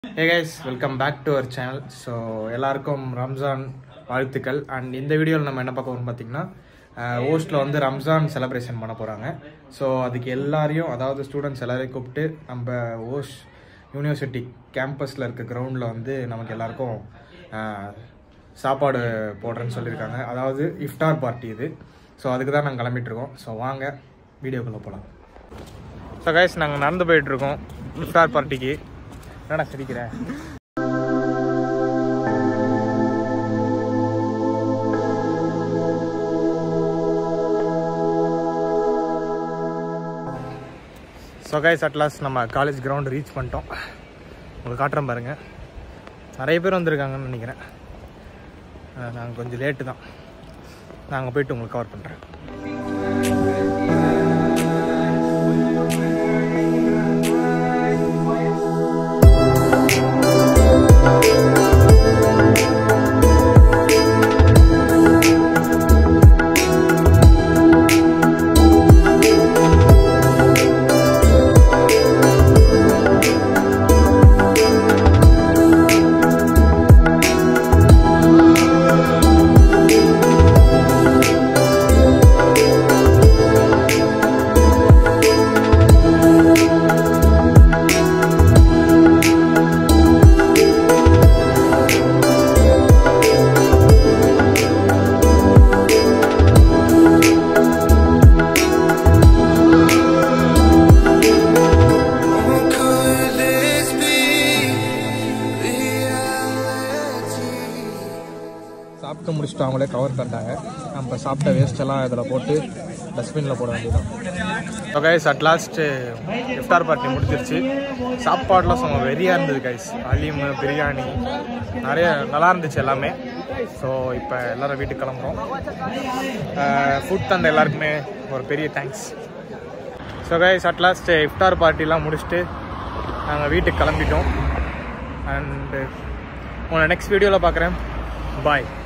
Hey guys welcome back to our channel so எல்லாருக்கும் ரம்ஜான் வாழ்த்துக்கள் and இந்த வீடியோவில் நம்ம என்ன பார்க்க போறோம் பார்த்தீங்கன்னா ஓஸ்ட்டில் வந்து ரம்ஜான் செலிப்ரேஷன் பண்ண போகிறாங்க ஸோ அதுக்கு எல்லாரையும் அதாவது ஸ்டூடெண்ட்ஸ் எல்லாரையும் கூப்பிட்டு நம்ம ஓஸ் யூனிவர்சிட்டி கேம்பஸில் இருக்க கிரவுண்டில் வந்து நமக்கு எல்லாருக்கும் ஆஹ், சாப்பாடு போடுறேன்னு சொல்லியிருக்காங்க அதாவது இஃப்டார் பார்ட்டி இது ஸோ அதுக்கு தான் நாங்கள் கிளம்பிட்டு இருக்கோம் ஸோ வாங்க வீடியோக்குள்ளே போகலாம் ஸோ கைஸ் நாங்கள் நடந்து போயிட்டுருக்கோம் இஃப்டார் பார்ட்டிக்கு என்னடா சிரிக்கிற ஸோ கைஸ் அட்லாஸ் நம்ம காலேஜ் கிரவுண்ட் ரீச் பண்ணிட்டோம் உங்களுக்கு காட்டுறேன் பாருங்க நிறைய பேர் வந்திருக்காங்கன்னு நினைக்கிறேன் நாங்கள் கொஞ்சம் லேட்டு தான் நாங்கள் போயிட்டு உங்களுக்கு கவர் பண்ணுறேன் Could this be reality? சாப்பிட்டு முடிச்சுட்டு அவங்களே கவர் பண்ணிட்டாங்க நம்ம சாப்பிட்ட வேஸ்ட் எல்லாம் இதில் போட்டு டஸ்ட்பினில் போட வேண்டியதான் guys at last iftar party முடிஞ்சிருச்சு சாப்பாடுலாம் சும்மா வெறியாக இருந்தது கைஸ் அலீம் பிரியாணி நிறைய நல்லா இருந்துச்சு எல்லாமே ஸோ இப்போ எல்லாரும் வீட்டுக்கு கிளம்புறோம் ஃபுட் தந்த எல்லாருக்குமே ஒரு பெரிய thanks so guys at last iftar பார்ட்டிலாம் முடிச்சுட்டு நாங்கள் வீட்டுக்கு கிளம்பிட்டோம் அண்டு உங்களை நெக்ஸ்ட் வீடியோவில் பார்க்குறேன் பாய்